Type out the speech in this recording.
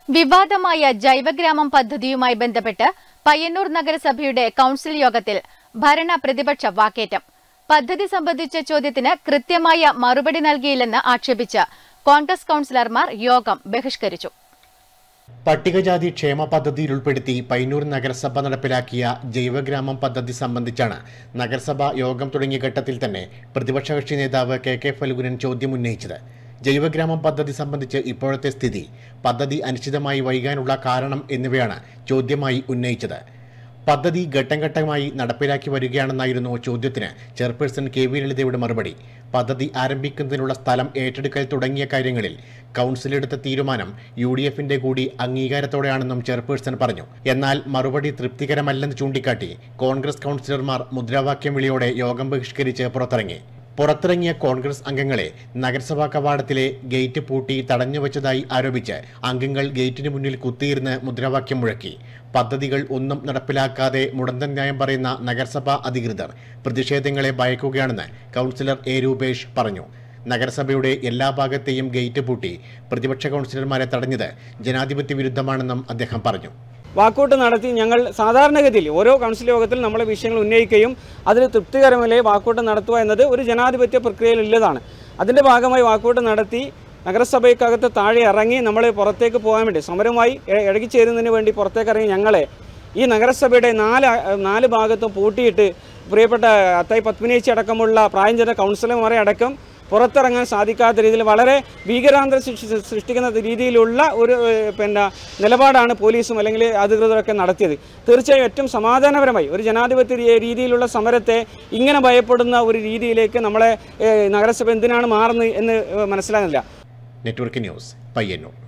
വിവാദമായ ജൈവഗ്രാമം പദ്ധതിയുമായി ബന്ധപ്പെട്ട് പയ്യന്നൂർ നഗരസഭയുടെ കൌൺസിൽ യോഗത്തിൽ ഭരണ പ്രതിപക്ഷ വാക്കേറ്റം പദ്ധതി സംബന്ധിച്ച ചോദ്യത്തിന് കൃത്യമായ മറുപടി നൽകിയില്ലെന്ന് ആക്ഷേപിച്ച് കോൺഗ്രസ് കൌൺസിലർമാർ യോഗം ബഹിഷ്കരിച്ചു പട്ടികജാതി ക്ഷേമ പദ്ധതിയിൽ ഉൾപ്പെടുത്തി പൈനൂർ നഗരസഭ നടപ്പിലാക്കിയ ജൈവഗ്രാമം പദ്ധതി സംബന്ധിച്ചാണ് നഗരസഭ യോഗം തുടങ്ങിയ ഘട്ടത്തിൽ തന്നെ പ്രതിപക്ഷ കക്ഷി നേതാവ് കെ കെ ഫൽഗുനൻ ചോദ്യം ഉന്നയിച്ചത് ജൈവഗ്രാമം പദ്ധതി സംബന്ധിച്ച് ഇപ്പോഴത്തെ സ്ഥിതി പദ്ധതി അനിശ്ചിതമായി വൈകാനുള്ള കാരണം എന്നിവയാണ് ചോദ്യമായി ഉന്നയിച്ചത് പദ്ധതി ഘട്ടം ഘട്ടമായി നടപ്പിലാക്കി വരികയാണെന്നായിരുന്നു ചോദ്യത്തിന് ചെയർപേഴ്സൺ കെ വി ലളിതയുടെ മറുപടി പദ്ധതി ആരംഭിക്കുന്നതിനുള്ള സ്ഥലം ഏറ്റെടുക്കൽ തുടങ്ങിയ കാര്യങ്ങളിൽ കൗൺസിലെടുത്ത തീരുമാനം യു ഡി എഫിന്റെ കൂടി അംഗീകാരത്തോടെയാണെന്നും ചെയർപേഴ്സൺ പറഞ്ഞു എന്നാൽ മറുപടി തൃപ്തികരമല്ലെന്ന് ചൂണ്ടിക്കാട്ടി കോൺഗ്രസ് കൗൺസിലർമാർ മുദ്രാവാക്യം വിളിയോടെ യോഗം ബഹിഷ്കരിച്ച് പുറത്തിറങ്ങി പുറത്തിറങ്ങിയ കോൺഗ്രസ് അംഗങ്ങളെ നഗരസഭാ കവാടത്തിലെ ഗേറ്റ് പൂട്ടി തടഞ്ഞുവച്ചതായി ആരോപിച്ച് അംഗങ്ങൾ ഗേറ്റിന് മുന്നിൽ കുത്തിയിരുന്ന് മുദ്രാവാക്യം മുഴക്കി പദ്ധതികൾ ഒന്നും നടപ്പിലാക്കാതെ മുടന്തൻ ന്യായം പറയുന്ന നഗരസഭാ അധികൃതർ പ്രതിഷേധങ്ങളെ ഭയക്കുകയാണെന്ന് കൗൺസിലർ എ രൂപേഷ് പറഞ്ഞു നഗരസഭയുടെ എല്ലാ ഭാഗത്തെയും ഗേറ്റ് പൂട്ടി പ്രതിപക്ഷ കൗൺസിലർമാരെ തടഞ്ഞത് ജനാധിപത്യ വിരുദ്ധമാണെന്നും അദ്ദേഹം പറഞ്ഞു വാക്കൗട്ട് നടത്തി ഞങ്ങൾ സാധാരണഗതിയിൽ ഓരോ കൗൺസിൽ യോഗത്തിൽ നമ്മൾ വിഷയങ്ങൾ ഉന്നയിക്കുകയും അതിന് തൃപ്തികരമല്ലേ വാക്കൗട്ട് നടത്തുക എന്നത് ഒരു ജനാധിപത്യ പ്രക്രിയയിലുള്ളതാണ് അതിൻ്റെ ഭാഗമായി വാക്കൗട്ട് നടത്തി നഗരസഭയ്ക്കകത്ത് താഴെ ഇറങ്ങി നമ്മൾ പുറത്തേക്ക് പോകാൻ വേണ്ടി സമരമായി ഇ- ഇടകിച്ചേരുന്നതിന് വേണ്ടി പുറത്തേക്ക് ഇറങ്ങി ഞങ്ങളെ ഈ നഗരസഭയുടെ നാല് അ- നാല് ഭാഗത്തും പൂട്ടിയിട്ട് പ്രിയപ്പെട്ട അത്തായി പത്മിനേച്ചി അടക്കമുള്ള പ്രായംചെന്ന കൗൺസിലർമാരെ അടക്കം പുറത്തിറങ്ങാൻ സാധിക്കാത്ത രീതിയിൽ വളരെ ഭീകരാന്തരം സൃഷ്ടി- സൃഷ്ടിക്കുന്ന രീതിയിലുള്ള ഒരു ഏഹ്, പിന്നെ നിലപാടാണ് പോലീസും അല്ലെങ്കിൽ അധികൃതരൊക്കെ നടത്തിയത് തീർച്ചയായും ഏറ്റവും സമാധാനപരമായി ഒരു ജനാധിപത്യ രീ- രീതിയിലുള്ള സമരത്തെ ഇങ്ങനെ ഭയപ്പെടുന്ന ഒരു രീതിയിലേക്ക് നമ്മളെ ഏഹ്, നഗരസഭ എന്തിനാണ് മാറുന്നത് എന്ന് ഏഹ്, മനസ്സിലാകുന്നില്ല നെറ്റ്വർക്ക് ന്യൂസ് പയ്യന്നൂർ